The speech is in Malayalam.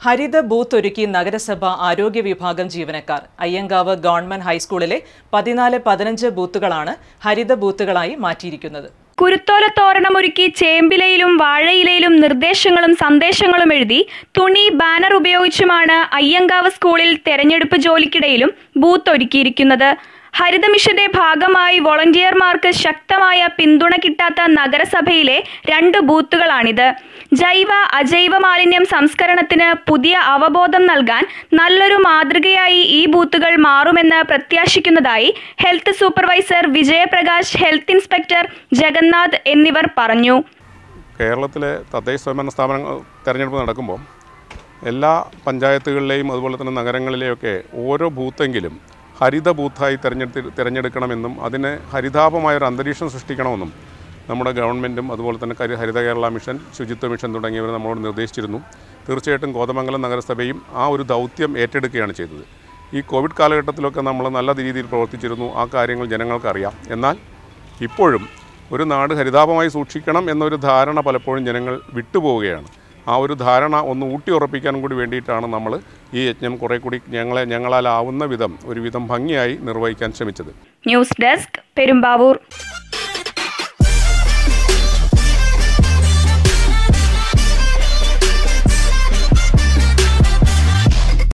ഹരിത ബൂത്ത് ഒരുക്കി നഗരസഭ ആരോഗ്യ വിഭാഗം ജീവനക്കാർ അയ്യങ്കാവ് ഗവൺമെന്റ് ഹൈസ്കൂളിലെ പതിനാല് പതിനഞ്ച് ബൂത്തുകളാണ് ഹരിത ബൂത്തുകളായി മാറ്റിയിരിക്കുന്നത് കുരുത്തോലത്തോരണമൊരുക്കി ചേമ്പിലയിലും വാഴയിലയിലും നിർദ്ദേശങ്ങളും സന്ദേശങ്ങളും എഴുതി തുണി ബാനർ ഉപയോഗിച്ചുമാണ് അയ്യങ്കാവ് സ്കൂളിൽ തെരഞ്ഞെടുപ്പ് ജോലിക്കിടയിലും ബൂത്ത് ഒരുക്കിയിരിക്കുന്നത് ഹരിത മിഷന്റെ ഭാഗമായി വോളണ്ടിയർമാർക്ക് ശക്തമായ പിന്തുണ കിട്ടാത്ത നഗരസഭയിലെ രണ്ട് ബൂത്തുകളാണിത് ജൈവ അജൈവ മാലിന്യം സംസ്കരണത്തിന് പുതിയ അവബോധം നൽകാൻ നല്ലൊരു മാതൃകയായി ഈ ബൂത്തുകൾ മാറുമെന്ന് പ്രത്യാശിക്കുന്നതായി health supervisor Vijayaprakash health inspector Jagannath എന്നിവർ പറഞ്ഞു കേരളത്തിലെ തദ്ദേശ സ്വയംഭരണ സ്ഥാപനങ്ങൾ തിരഞ്ഞെടുപ്പ് നടക്കുമ്പോൾ എല്ലാ പഞ്ചായത്തുകളിലെയും അതുപോലെ തന്നെ നഗരങ്ങളിലെയൊക്കെ ഓരോ ബൂത്തെങ്കിലും ഹരിത ബൂത്തായി തിരഞ്ഞെടുത്ത് തിരഞ്ഞെടുക്കണമെന്നും അതിന് ഹരിതാപമായ ഒരു അന്തരീക്ഷം സൃഷ്ടിക്കണമെന്നും നമ്മുടെ ഗവൺമെൻറ്റും അതുപോലെ തന്നെ കരി ഹരിത കേരള മിഷൻ ശുചിത്വ മിഷൻ തുടങ്ങിയവർ നമ്മളോട് നിർദ്ദേശിച്ചിരുന്നു തീർച്ചയായിട്ടും കോതമംഗലം നഗരസഭയും ആ ഒരു ദൗത്യം ഏറ്റെടുക്കുകയാണ് ചെയ്തത് ഈ കോവിഡ് കാലഘട്ടത്തിലൊക്കെ നമ്മൾ നല്ല രീതിയിൽ പ്രവർത്തിച്ചിരുന്നു ആ കാര്യങ്ങൾ ജനങ്ങൾക്കറിയാം എന്നാൽ ഇപ്പോഴും ഒരു നാട് ഹരിതാപമായി സൂക്ഷിക്കണം എന്നൊരു ധാരണ പലപ്പോഴും ജനങ്ങൾ വിട്ടുപോവുകയാണ് ആ ഒരു ധാരണ ഒന്ന് ഊട്ടി ഉറപ്പിക്കാൻ കൂടി വേണ്ടിയിട്ടാണ് നമ്മൾ ഈ യജ്ഞം കുറേ കൂടി ഞങ്ങളെ ഞങ്ങളാലാവുന്ന വിധം ഒരുവിധം ഭംഗിയായി നിർവഹിക്കാൻ ശ്രമിച്ചത് ന്യൂസ് ഡെസ്ക് പെരുമ്പാവൂർ